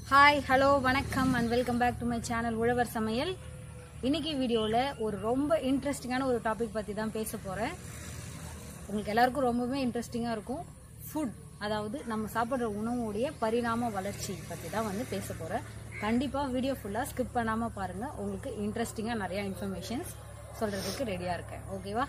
hi hello வணக்கம் and welcome back to my channel Uzhavar Samayal இன்னைக்கு வீடியோவில் ஒரு ரொம்ப இன்ட்ரெஸ்டிங்கான ஒரு டாபிக் பற்றி தான் பேச போகிறேன் உங்களுக்கு எல்லாருக்கும் ரொம்பவே இன்ட்ரெஸ்டிங்காக இருக்கும் ஃபுட் அதாவது நம்ம சாப்பிட்ற உணவுடைய பரிணாம வளர்ச்சி பற்றி தான் வந்து பேச போகிறேன் கண்டிப்பாக வீடியோ ஃபுல்லாக ஸ்கிப் பண்ணாமல் பாருங்கள் உங்களுக்கு இன்ட்ரெஸ்டிங்காக நிறையா இன்ஃபர்மேஷன்ஸ் சொல்கிறதுக்கு ரெடியாக இருக்கேன் ஓகேவா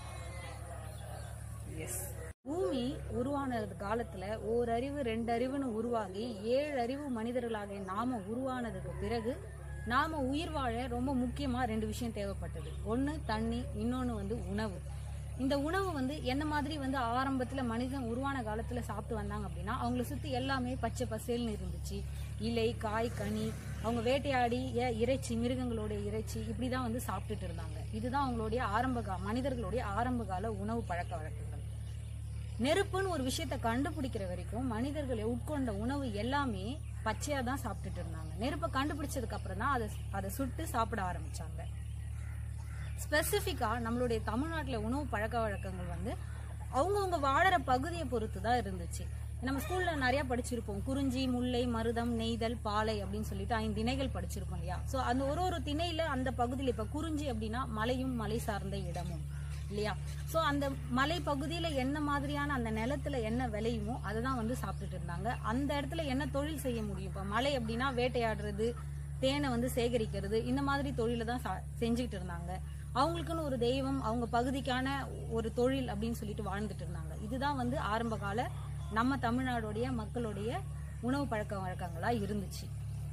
எஸ் பூமி உருவான காலத்துல ஓரறிவு ரெண்டு அறிவுன்னு உருவாகி ஏழு அறிவு மனிதர்களாக நாம உருவானதுக்கு பிறகு நாம உயிர் வாழ ரொம்ப முக்கியமா ரெண்டு விஷயம் தேவைப்பட்டது ஒண்ணு தண்ணி இன்னொன்னு வந்து உணவு இந்த உணவு வந்து என்ன மாதிரி வந்து ஆரம்பத்துல மனிதன் உருவான காலத்துல சாப்பிட்டு வந்தாங்க அப்படின்னா அவங்கள சுத்தி எல்லாமே பச்சை பசேல்னு இருந்துச்சு இலை காய் கனி அவங்க வேட்டையாடி ஏ- இறைச்சி மிருகங்களுடைய இறைச்சி இப்படிதான் வந்து சாப்பிட்டுட்டு இருந்தாங்க இதுதான் அவங்களுடைய ஆரம்ப கா மனிதர்களுடைய ஆரம்ப கால உணவு பழக்க வழக்கங்கள் நெருப்புன்னு ஒரு விஷயத்தை கண்டுபிடிக்கிற வரைக்கும் மனிதர்கள் உட்கொண்ட உணவு எல்லாமே பச்சையா தான் சாப்பிட்டுட்டு இருந்தாங்க நெருப்பை கண்டுபிடிச்சதுக்கு அப்புறம் தான் அதை அதை சுட்டு சாப்பிட ஆரம்பிச்சாங்க ஸ்பெசிஃபிக்கா நம்மளுடைய தமிழ்நாட்டுல உணவு பழக்க வழக்கங்கள் வந்து அவங்கவுங்க வாழற பகுதியை பொறுத்து தான் இருந்துச்சு நம்ம ஸ்கூல்ல நிறைய படிச்சிருப்போம் குறிஞ்சி முல்லை மருதம் நெய்தல் பாலை அப்படின்னு சொல்லிட்டு ஐந்து திணைகள் படிச்சிருப்போம் இல்லையா சோ அந்த ஒரு ஒரு திணையில அந்த பகுதியில இப்ப குறிஞ்சி அப்படின்னா மலையும் மலை சார்ந்த இடமும் இல்லையா சோ அந்த மலை பகுதியில என்ன மாதிரியான அந்த நிலத்துல என்ன விளையுமோ அதை தான் வந்து சாப்பிட்டுட்டு இருந்தாங்க அந்த இடத்துல என்ன தொழில் செய்ய முடியும் இப்ப மலை அப்படின்னா வேட்டையாடுறது தேனை வந்து சேகரிக்கிறது இந்த மாதிரி தொழிலை தான் சா- செஞ்சுக்கிட்டு இருந்தாங்க அவங்களுக்குன்னு ஒரு தெய்வம் அவங்க பகுதிக்கான ஒரு தொழில் அப்படின்னு சொல்லிட்டு வாழ்ந்துட்டு இருந்தாங்க இதுதான் வந்து ஆரம்ப கால நம்ம தமிழ்நாடுடைய மக்களுடைய உணவு பழக்க வழக்கங்களா இருந்துச்சு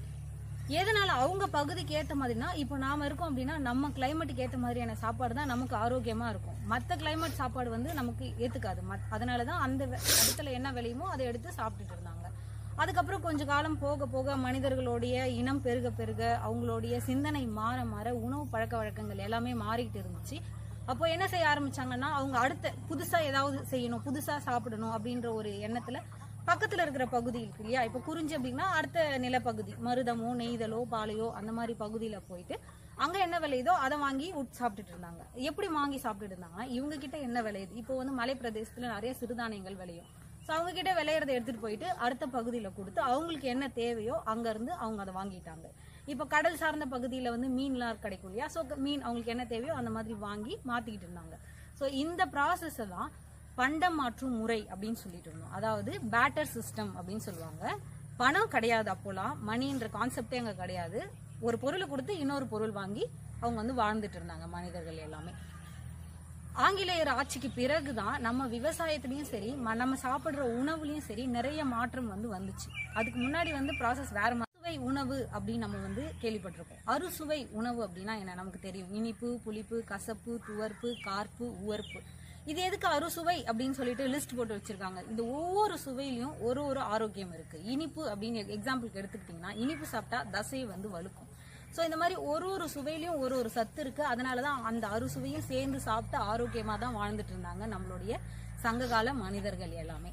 எதனால அவங்க பகுதிக்கு ஏத்த மாதிரினா இப்போ நாம இருக்கோம் அப்படின்னா நம்ம கிளைமேட்டுக்கு ஏத்த மாதிரியான சாப்பாடு தான் நமக்கு ஆரோக்கியமா இருக்கும் மத்த கிளைமேட் சாப்பாடு வந்து நமக்கு ஏத்துக்காது மத்- அதனாலதான் அந்த வெ- இடத்துல என்ன விளையுமோ அதை எடுத்து சாப்பிட்டுட்டு இருந்தாங்க அதுக்கப்புறம் கொஞ்ச காலம் போக போக மனிதர்களுடைய இனம் பெருக பெருக அவங்களுடைய சிந்தனை மாற மாற உணவு பழக்க வழக்கங்கள் எல்லாமே மாறிக்கிட்டு இருந்துச்சு அப்போ என்ன செய்ய ஆரம்பிச்சாங்கன்னா அவங்க அடுத்த புதுசா ஏதாவது செய்யணும் புதுசா சாப்பிடணும் அப்படின்ற ஒரு எண்ணத்துல பக்கத்துல இருக்கிற பகுதி இருக்கு இல்லையா இப்ப குறிஞ்சி அப்படின்னா அடுத்த நிலப்பகுதி மருதமோ நெய்தலோ பாலையோ அந்த மாதிரி பகுதியில போயிட்டு அங்க என்ன விளையுதோ அதை வாங்கி உட் சாப்பிட்டுட்டு இருந்தாங்க எப்படி வாங்கி சாப்பிட்டுட்டு இருந்தாங்கன்னா இவங்க கிட்ட என்ன விளையுது இப்போ வந்து மலை பிரதேசத்துல நிறைய சிறுதானியங்கள் விளையும் ஸோ அவங்க கிட்ட விளையிறத எடுத்துட்டு போயிட்டு அடுத்த பகுதியில கொடுத்து அவங்களுக்கு என்ன தேவையோ அங்க இருந்து அவங்க அதை வாங்கிட்டாங்க இப்போ கடல் சார்ந்த பகுதியில வந்து மீன்லாம் கிடைக்கும் இல்லையா ஸோ மீன் அவங்களுக்கு என்ன தேவையோ அந்த மாதிரி வாங்கி மாத்திக்கிட்டு இருந்தாங்க ஸோ இந்த ப்ராசஸ் தான் பண்டம் மாற்றும் முறை அப்படின்னு சொல்லிட்டு இருந்தோம் அதாவது பேட்டர் சிஸ்டம் அப்படின்னு சொல்லுவாங்க பணம் கிடையாது அப்போலாம் மணின்ற கான்செப்டே அங்க கிடையாது ஒரு பொருளை கொடுத்து இன்னொரு பொருள் வாங்கி அவங்க வந்து வாழ்ந்துட்டு இருந்தாங்க மனிதர்கள் எல்லாமே ஆங்கிலேயர் ஆட்சிக்கு பிறகுதான் நம்ம விவசாயத்துலயும் சரி ம- நம்ம சாப்பிடுற உணவுலயும் சரி நிறைய மாற்றம் வந்து வந்துச்சு அதுக்கு முன்னாடி வந்து ப்ராசஸ் வேற மாதிரி சுவை உணவு அப்படின்னு நம்ம வந்து கேள்விப்பட்டிருக்கோம் அறுசுவை உணவு அப்படின்னா என்ன நமக்கு தெரியும் இனிப்பு புளிப்பு கசப்பு துவர்ப்பு கார்ப்பு உவர்ப்பு இது எதுக்கு அறுசுவை அப்படின்னு சொல்லிட்டு லிஸ்ட் போட்டு வச்சிருக்காங்க இந்த ஒவ்வொரு சுவையிலையும் ஒரு ஒரு ஆரோக்கியம் இருக்கு இனிப்பு அப்படின்னு எக்ஸாம்பிளுக்கு எடுத்துக்கிட்டிங்கன்னா இனிப்பு சாப்பிட்டா தசை வந்து வலுக்கும் ஸோ இந்த மாதிரி ஒரு ஒரு சுவையிலையும் ஒரு ஒரு சத்து இருக்கு அதனால தான் அந்த அறுசுவையும் சேர்ந்து சாப்பிட்டு ஆரோக்கியமாக தான் வாழ்ந்துட்டு இருந்தாங்க நம்மளுடைய சங்ககால மனிதர்கள் எல்லாமே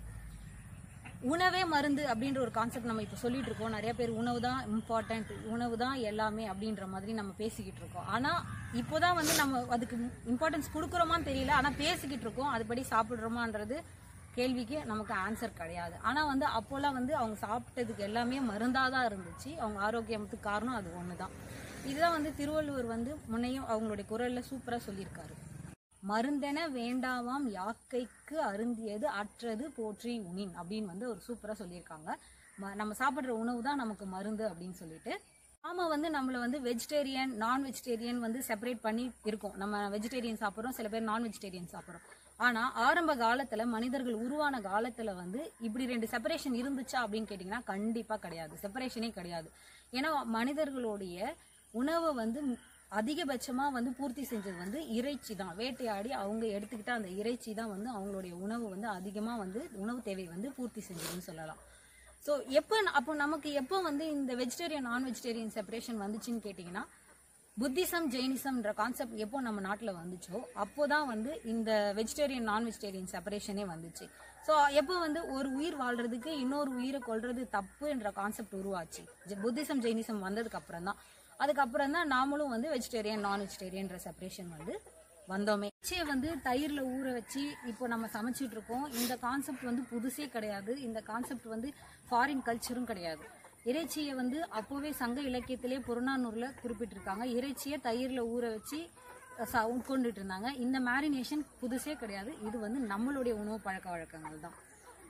உணவே மருந்து அப்படின்ற ஒரு கான்செப்ட் நம்ம இப்போ சொல்லிட்டு இருக்கோம் நிறைய பேர் உணவு தான் இம்பார்ட்டன்ட் உணவு தான் எல்லாமே அப்படின்ற மாதிரி நம்ம பேசிக்கிட்டு இருக்கோம் ஆனா இப்போதான் வந்து நம்ம அதுக்கு இம்பார்ட்டன்ஸ் கொடுக்குறோமான்னு தெரியல ஆனா பேசிக்கிட்டு இருக்கோம் அதுபடி சாப்பிடுறோமான்றது கேள்விக்கு நமக்கு ஆன்சர் கிடையாது ஆனா வந்து அப்போல்லாம் வந்து அவங்க சாப்பிட்டதுக்கு எல்லாமே மருந்தாதான் இருந்துச்சு அவங்க ஆரோக்கியத்துக்கு காரணம் அது ஒண்ணுதான் இதுதான் வந்து திருவள்ளுவர் வந்து முன்னையும் அவங்களுடைய குரல்ல சூப்பரா சொல்லியிருக்காரு மருந்தென வேண்டாவாம் யாக்கைக்கு அருந்தியது அற்றது போற்றி உணின் அப்படின்னு வந்து ஒரு சூப்பரா சொல்லியிருக்காங்க ம- நம்ம சாப்பிடுற உணவு தான் நமக்கு மருந்து அப்படின்னு சொல்லிட்டு நாம வந்து நம்மள வந்து வெஜிடேரியன் நான் வெஜிடேரியன் வந்து செப்பரேட் பண்ணி இருக்கோம் நம்ம வெஜிடேரியன் சாப்பிட்றோம் சில பேர் நான் வெஜிடேரியன் சாப்பிட்றோம் ஆனா ஆரம்ப காலத்துல மனிதர்கள் உருவான காலத்துல வந்து இப்படி ரெண்டு செப்பரேஷன் இருந்துச்சா அப்படின்னு கேட்டிங்கன்னா கண்டிப்பா கிடையாது செப்பரேஷனே கிடையாது ஏன்னா மனிதர்களுடைய உணவை வந்து அதிகபட்சமா வந்து பூர்த்தி செஞ்சது வந்து இறைச்சி தான் வேட்டையாடி அவங்க எடுத்துக்கிட்ட அந்த இறைச்சி தான் வந்து அவங்களுடைய உணவு வந்து அதிகமா வந்து உணவு தேவை வந்து பூர்த்தி செஞ்சதுன்னு சொல்லலாம் ஸோ எப்போ அப்போ நமக்கு எப்போ வந்து இந்த வெஜிடேரியன் நான் வெஜிடேரியன் செப்பரேஷன் வந்துச்சுன்னு கேட்டிங்கன்னா புத்திசம் ஜெயினிசம்ன்ற கான்செப்ட் எப்போ நம்ம நாட்டில் வந்துச்சோ அப்போதான் வந்து இந்த வெஜிடேரியன் நான் வெஜிடேரியன் செப்பரேஷனே வந்துச்சு ஸோ எப்போ வந்து ஒரு உயிர் வாழ்றதுக்கு இன்னொரு உயிரை கொல்றது தப்பு என்ற கான்செப்ட் உருவாச்சு ஜ- புத்திசம் ஜெயினிசம் வந்ததுக்கு அப்புறம் தான் அதுக்கப்புறம் தான் நாமளும் வந்து வெஜிடேரியன் நான் வெஜிடேரியன்ற செப்பரேஷன் வந்து வந்தோமே இறைச்சியை வந்து தயிர்ல ஊற வச்சு இப்போ நம்ம சமைச்சிட்டு இருக்கோம் இந்த கான்செப்ட் வந்து புதுசே கிடையாது இந்த கான்செப்ட் வந்து ஃபாரின் கல்ச்சரும் கிடையாது இறைச்சியை வந்து அப்போவே சங்க இலக்கியத்திலே புறநானூர்ல குறிப்பிட்டிருக்காங்க இறைச்சியை தயிர்ல ஊற வச்சு ச- உட்கொண்டுட்டு இருந்தாங்க இந்த மேரினேஷன் புதுசே கிடையாது இது வந்து நம்மளுடைய உணவு பழக்க வழக்கங்கள் தான்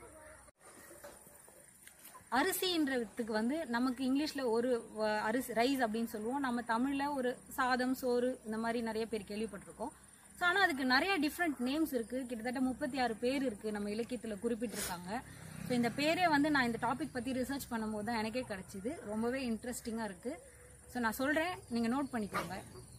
அரிசின்றதுக்கு வந்து நமக்கு இங்கிலீஷ்ல ஒரு வ- அரிசி ரைஸ் அப்படின்னு சொல்லுவோம் நம்ம தமிழ்ல ஒரு சாதம் சோறு இந்த மாதிரி நிறைய பேர் கேள்விப்பட்டிருக்கோம் ஸோ ஆனால் அதுக்கு நிறைய டிஃப்ரெண்ட் நேம்ஸ் இருக்கு கிட்டத்தட்ட முப்பத்தி ஆறு பேர் இருக்கு நம்ம இலக்கியத்துல குறிப்பிட்டிருக்காங்க ஸோ இந்த பேரே வந்து நான் இந்த டாபிக் பத்தி ரிசர்ச் பண்ணும்போது தான் எனக்கே கிடைச்சிது ரொம்பவே இன்ட்ரெஸ்டிங்கா இருக்கு ஸோ நான் சொல்றேன் நீங்க நோட் பண்ணிக்கோங்க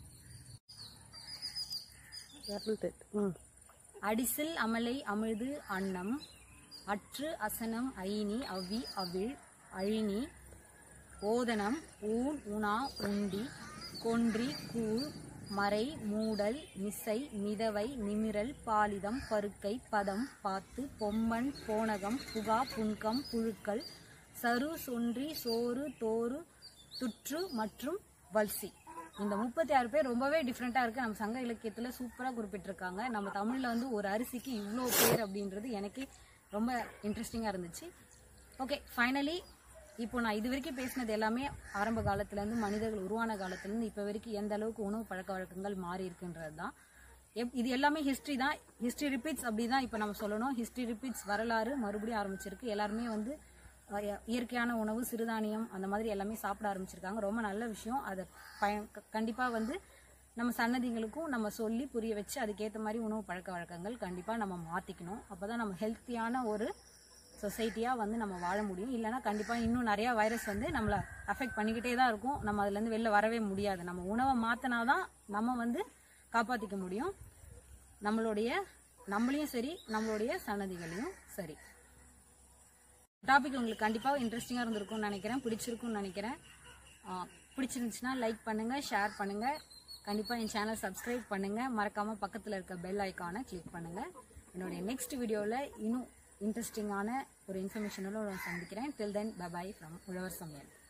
ம் அடிசில் அமலை அமிழ்து அன்னம் அற்று அசனம் ஐனி அவி அவிழ் அழினி ஓதனம் ஊன் உணா உண்டி கொன்றி கூழ் மறை மூடல் மிசை மிதவை நிமிரல் பாலிதம் பருக்கை பதம் பாத்து பொம்மன் போனகம் புகா புன்கம் புழுக்கள் சரு சொன்றி சோறு தோறு துற்று மற்றும் வல்சி இந்த முப்பத்தி ஆறு பேர் ரொம்பவே டிஃப்ரெண்ட்டாக இருக்குது நம்ம சங்க இலக்கியத்தில் சூப்பராக குறிப்பிட்டிருக்காங்க நம்ம தமிழில் வந்து ஒரு அரிசிக்கு இவ்வளோ பேர் அப்படின்றது எனக்கே ரொம்ப இன்ட்ரெஸ்டிங்காக இருந்துச்சு ஓகே ஃபைனலி இப்போ நான் இது வரைக்கும் பேசினது எல்லாமே ஆரம்ப காலத்துலேருந்து மனிதர்கள் உருவான காலத்துலேருந்து இப்போ வரைக்கும் எந்த அளவுக்கு உணவு பழக்க வழக்கங்கள் மாறி இருக்குன்றது தான் எப்- இது எல்லாமே ஹிஸ்ட்ரி தான் ஹிஸ்ட்ரி ரிப்பீட்ஸ் அப்படி தான் இப்போ நம்ம சொல்லணும் ஹிஸ்ட்ரி ரிப்பீட்ஸ் வரலாறு மறுபடியும் ஆரம்பிச்சிருக்கு எல்லாருமே வந்து அஹ், இயற்கையான உணவு சிறுதானியம் அந்த மாதிரி எல்லாமே சாப்பிட ஆரம்பிச்சிருக்காங்க ரொம்ப நல்ல விஷயம் அதை பயன் க- கண்டிப்பா வந்து நம்ம சன்னதிகளுக்கும் நம்ம சொல்லி புரிய வச்சு அதுக்கேற்ற மாதிரி உணவு பழக்க வழக்கங்கள் கண்டிப்பா நம்ம மாத்திக்கணும் அப்பதான் நம்ம ஹெல்த்தியான ஒரு சொசைட்டியா வந்து நம்ம வாழ முடியும் இல்லைன்னா கண்டிப்பா இன்னும் நிறைய வைரஸ் வந்து நம்மளை அஃபெக்ட் பண்ணிக்கிட்டே தான் இருக்கும் நம்ம அதுல இருந்து வெளில வரவே முடியாது நம்ம உணவை மாத்தினாதான் நம்ம வந்து காப்பாத்திக்க முடியும் நம்மளுடைய நம்மளையும் சரி நம்மளுடைய சன்னதிகளையும் சரி டாபிக் உங்களுக்கு கண்டிப்பாக இன்ட்ரெஸ்டிங்காக இருந்திருக்கும்னு நினைக்கிறேன் பிடிச்சிருக்கும்னு நினைக்கிறேன் ஆ, பிடிச்சிருந்துச்சுன்னா லைக் பண்ணுங்கள் ஷேர் பண்ணுங்கள் கண்டிப்பாக என் சேனல் சப்ஸ்கிரைப் பண்ணுங்கள் மறக்காமல் பக்கத்தில் இருக்க பெல் ஐக்கானை கிளிக் பண்ணுங்கள் என்னுடைய நெக்ஸ்ட் வீடியோவில் இன்னும் இன்ட்ரெஸ்டிங்கான ஒரு இன்ஃபர்மேஷனோட சந்திக்கிறேன் டில் தென் பபாய் ஃப்ரம் உழவர் சமையல்